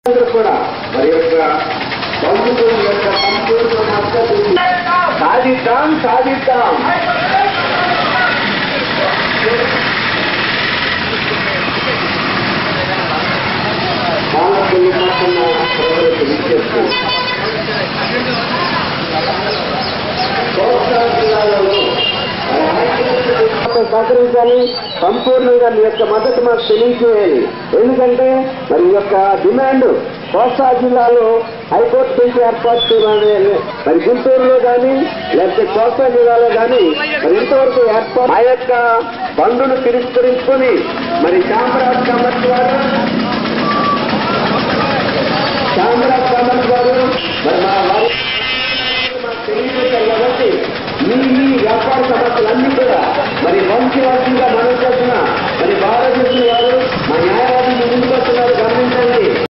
అందరూ కూడా మరి యొక్క బంధువుల యొక్క సంపూర్ణ మద్దతు సాధిద్దాం సాధిద్దాం మానవులు పక్కన ప్రజలకు విజ్ఞప్తి కోస్తా జిల్లాలలో సహకరించాలి సంపూర్ణంగా మీ యొక్క మద్దతు మాకు తెలియజేయాలి ఎందుకంటే మరి ఈ యొక్క డిమాండ్ కోస్తా జిల్లాలో హైకోర్టు బెంచ్ ఏర్పాటు చేయాలని మరి గుంటూరులో కానీ లేకపోతే కోస్తా జిల్లాలో కానీ మరి ఇంతవరకు ఏర్పాటు ఆ యొక్క బంధును తిరస్కరించుకొని మరి చామరాజ్ కామర్స్ వారు చామరాజ్ కామర్స్ వారు మరి మా వారి మాకు తెలియజేశారు కాబట్టి మీ మీ వ్యాపార సమస్యలన్నీ కూడా మరి వంశవాసంగా మనం చేసిన మరి భారతదేశం